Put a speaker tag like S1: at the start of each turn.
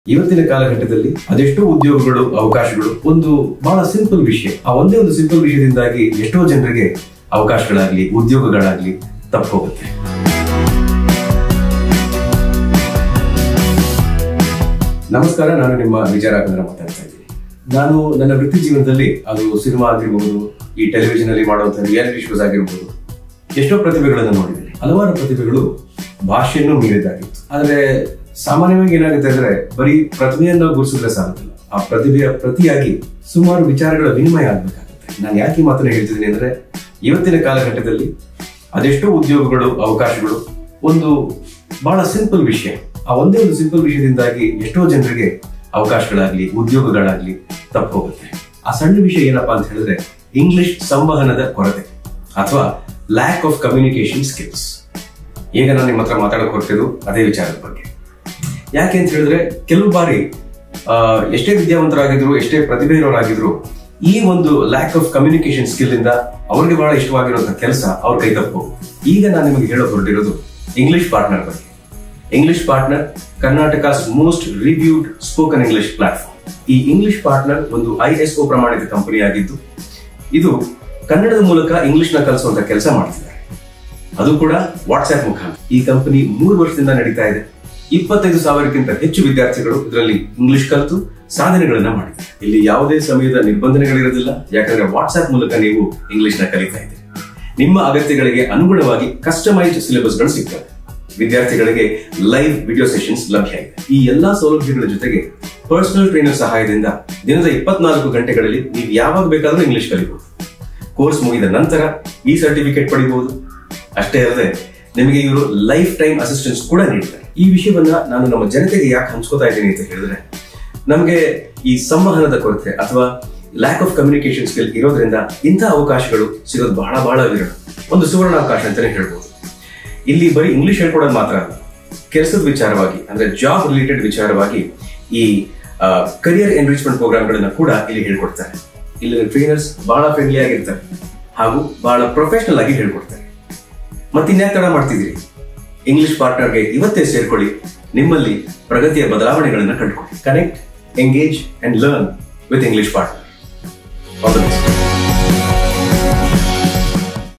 S1: ಇವತ್ತಿನ ಕಾಲಘಟ್ಟದಲ್ಲಿ ಅದೆಷ್ಟೋ ಉದ್ಯೋಗಗಳು ಅವಕಾಶಗಳು ಒಂದು ಬಹಳ ಸಿಂಪಲ್ ವಿಷಯ ಆ ಒಂದೇ ಒಂದು ಸಿಂಪಲ್ ವಿಷಯದಿಂದಾಗಿ ಎಷ್ಟೋ ಜನರಿಗೆ ಅವಕಾಶಗಳಾಗ್ಲಿ ಉದ್ಯೋಗಗಳಾಗ್ಲಿ ತಪ್ಪು ಹೋಗುತ್ತೆ ನಮಸ್ಕಾರ ನಾನು ನಿಮ್ಮ ವಿಚಾರಾಕಂದ್ರ ಮಾತಾಡ್ತಾ ಇದ್ದೀನಿ ನಾನು ನನ್ನ ವೃತ್ತಿ ಜೀವನದಲ್ಲಿ ಅದು ಸಿನಿಮಾ ಆಗಿರ್ಬೋದು ಈ ಟೆಲಿವಿಷನ್ ಅಲ್ಲಿ ಮಾಡುವಂತಹ ರಿಯಾಲಿಟಿ ಶೋಸ್ ಆಗಿರ್ಬೋದು ಎಷ್ಟೋ ಪ್ರತಿಭೆಗಳನ್ನು ನೋಡಿದ್ದೀನಿ ಹಲವಾರು ಪ್ರತಿಭೆಗಳು ಭಾಷೆಯನ್ನು ಮೀರಿದಾಗಿತ್ತು ಆದ್ರೆ ಸಾಮಾನ್ಯವಾಗಿ ಏನಾಗುತ್ತೆ ಅಂದ್ರೆ ಬರೀ ಪ್ರತಿಭೆಯನ್ನು ಗುರುಸಿದ್ರೆ ಸಾಗುತ್ತಿಲ್ಲ ಆ ಪ್ರತಿಭೆಯ ಪ್ರತಿಯಾಗಿ ಸುಮಾರು ವಿಚಾರಗಳ ವಿನಿಮಯ ಆಗ್ಬೇಕಾಗುತ್ತೆ ನಾನು ಯಾಕೆ ಈ ಮಾತನ್ನ ಹೇಳ್ತಿದ್ದೀನಿ ಅಂದ್ರೆ ಇವತ್ತಿನ ಕಾಲಘಟ್ಟದಲ್ಲಿ ಅದೆಷ್ಟೋ ಉದ್ಯೋಗಗಳು ಅವಕಾಶಗಳು ಒಂದು ಬಹಳ ಸಿಂಪಲ್ ವಿಷಯ ಆ ಒಂದೇ ಒಂದು ಸಿಂಪಲ್ ವಿಷಯದಿಂದಾಗಿ ಎಷ್ಟೋ ಜನರಿಗೆ ಅವಕಾಶಗಳಾಗ್ಲಿ ಉದ್ಯೋಗಗಳಾಗ್ಲಿ ತಪ್ಪು ಹೋಗುತ್ತೆ ಆ ಸಣ್ಣ ವಿಷಯ ಏನಪ್ಪಾ ಅಂತ ಹೇಳಿದ್ರೆ ಇಂಗ್ಲಿಷ್ ಸಂವಹನದ ಕೊರತೆ ಅಥವಾ ಲ್ಯಾಕ್ ಆಫ್ ಕಮ್ಯುನಿಕೇಶನ್ ಸ್ಕಿಲ್ಸ್ ಈಗ ನಾನು ನಿಮ್ಮ ಹತ್ರ ಮಾತಾಡಕ್ ಹೊರಟಿದ್ದು ಅದೇ ವಿಚಾರದ ಬಗ್ಗೆ ಯಾಕೆ ಅಂತ ಹೇಳಿದ್ರೆ ಕೆಲವು ಬಾರಿ ಆ, ಎಷ್ಟೇ ವಿದ್ಯಾವಂತರಾಗಿದ್ರು ಎಷ್ಟೇ ಪ್ರತಿಭೆ ಇರೋರಾಗಿದ್ರು ಈ ಒಂದು ಲ್ಯಾಕ್ ಆಫ್ ಕಮ್ಯುನಿಕೇಶನ್ ಸ್ಕಿಲ್ ಇಂದ ಅವ್ರಿಗೆ ಬಹಳ ಇಷ್ಟವಾಗಿರುವಂತಹ ಕೆಲಸ ಅವ್ರ ಕೈ ತಪ್ಪು ಈಗ ನಾನು ನಿಮಗೆ ಹೇಳೋ ಹೊರಟಿರೋದು ಇಂಗ್ಲಿಷ್ ಪಾರ್ಟ್ನರ್ ಬಗ್ಗೆ English partner Karnataka's most reviewed spoken English platform ಈ ಇಂಗ್ಲಿಷ್ ಪಾರ್ಟ್ನರ್ ಒಂದು ಐ ಎಸ್ ಒ ಪ್ರಮಾಣಿತ ಕಂಪನಿ ಆಗಿದ್ದು ಇದು ಕನ್ನಡದ ಮೂಲಕ ಇಂಗ್ಲಿಷ್ ನ ಕಲಿಸುವಂತ ಕೆಲಸ ಮಾಡ್ತಿದ್ದಾರೆ ಅದು ಕೂಡ ವಾಟ್ಸ್ಆಪ್ ಮುಖಾಂತರ ಈ ಕಂಪನಿ ಮೂರು ವರ್ಷದಿಂದ ನಡೀತಾ ಇದೆ ಇಪ್ಪತ್ತೈದು ಸಾವಿರಕ್ಕಿಂತ ಹೆಚ್ಚು ವಿದ್ಯಾರ್ಥಿಗಳು ಇದರಲ್ಲಿ ಇಂಗ್ಲಿಷ್ ಕಲಿತು ಸಾಧನೆಗಳನ್ನ ಮಾಡಿದ್ದಾರೆ ಇಲ್ಲಿ ಯಾವುದೇ ಸಮಯದ ನಿರ್ಬಂಧನೆಗಳಿರೋದಿಲ್ಲ ಯಾಕಂದ್ರೆ ವಾಟ್ಸ್ಆಪ್ ಮೂಲಕ ನೀವು ಇಂಗ್ಲಿಷ್ ನ ಕಲಿತಾ ಇದ್ದೀರಿ ನಿಮ್ಮ ಅಗತ್ಯಗಳಿಗೆ ಅನುಗುಣವಾಗಿ ಕಸ್ಟಮೈಸ್ಡ್ ಸಿಲೆಬಸ್ಗಳು ಸಿಗ್ತವೆ ವಿದ್ಯಾರ್ಥಿಗಳಿಗೆ ಲೈವ್ ವಿಡಿಯೋ ಸೆಷನ್ಸ್ ಲಭ್ಯ ಇದೆ ಈ ಎಲ್ಲಾ ಸೌಲಭ್ಯಗಳ ಜೊತೆಗೆ ಪರ್ಸನಲ್ ಟ್ರೈನರ್ ಸಹಾಯದಿಂದ ದಿನದ ಇಪ್ಪತ್ನಾಲ್ಕು ಗಂಟೆಗಳಲ್ಲಿ ನೀವು ಯಾವಾಗ ಬೇಕಾದ್ರೂ ಇಂಗ್ಲಿಷ್ ಕಲಿಬಹುದು ಕೋರ್ಸ್ ಮುಗಿದ ನಂತರ ಈ ಸರ್ಟಿಫಿಕೇಟ್ ಪಡಿಬಹುದು ಅಷ್ಟೇ ಅಲ್ಲದೆ ನಿಮಗೆ ಇವರು ಲೈಫ್ ಟೈಮ್ ಅಸಿಸ್ಟೆನ್ಸ್ ಕೂಡ ನೀಡ್ತಾರೆ ಈ ವಿಷಯವನ್ನ ನಾನು ನಮ್ಮ ಜನತೆಗೆ ಯಾಕೆ ಹಂಚ್ಕೋತಾ ಇದ್ದೀನಿ ಅಂತ ಹೇಳಿದ್ರೆ ನಮಗೆ ಈ ಸಂವಹನದ ಕೊರತೆ ಅಥವಾ ಲ್ಯಾಕ್ ಆಫ್ ಕಮ್ಯುನಿಕೇಶನ್ ಸ್ಕಿಲ್ ಇರೋದ್ರಿಂದ ಇಂಥ ಅವಕಾಶಗಳು ಸಿಗೋದು ಬಹಳ ಬಹಳ ವಿರಳ ಒಂದು ಸುವರ್ಣ ಅವಕಾಶ ಅಂತಾನೆ ಹೇಳ್ಬೋದು ಇಲ್ಲಿ ಬರೀ ಇಂಗ್ಲಿಷ್ ಹೇಳ್ಕೊಡೋದು ಮಾತ್ರ ಅಲ್ಲ ಕೆಲಸದ ವಿಚಾರವಾಗಿ ಅಂದ್ರೆ ಜಾಬ್ ರಿಲೇಟೆಡ್ ವಿಚಾರವಾಗಿ ಈ ಕರಿಯರ್ ಎನ್ರಿಚ್ಮೆಂಟ್ ಪ್ರೋಗ್ರಾಮ್ಗಳನ್ನ ಕೂಡ ಇಲ್ಲಿ ಹೇಳ್ಕೊಡ್ತಾರೆ ಇಲ್ಲಿನ ಟ್ರೈನರ್ಸ್ ಬಹಳ ಫ್ರೆಂಡ್ಲಿ ಆಗಿರ್ತಾರೆ ಹಾಗೂ ಬಹಳ ಪ್ರೊಫೆಷನಲ್ ಆಗಿ ಹೇಳ್ಕೊಡ್ತಾರೆ ಮತ್ತಿನ್ಯಾಕೆ ತಡ ಮಾಡ್ತಿದ್ದೀರಿ ಇಂಗ್ಲಿಷ್ ಪಾರ್ಟ್ನರ್ಗೆ ಇವತ್ತೇ ಸೇರ್ಕೊಳ್ಳಿ ನಿಮ್ಮಲ್ಲಿ ಪ್ರಗತಿಯ ಬದಲಾವಣೆಗಳನ್ನು ಕಂಡುಕೊಳ್ಳಿ connect engage and learn with English partner all the best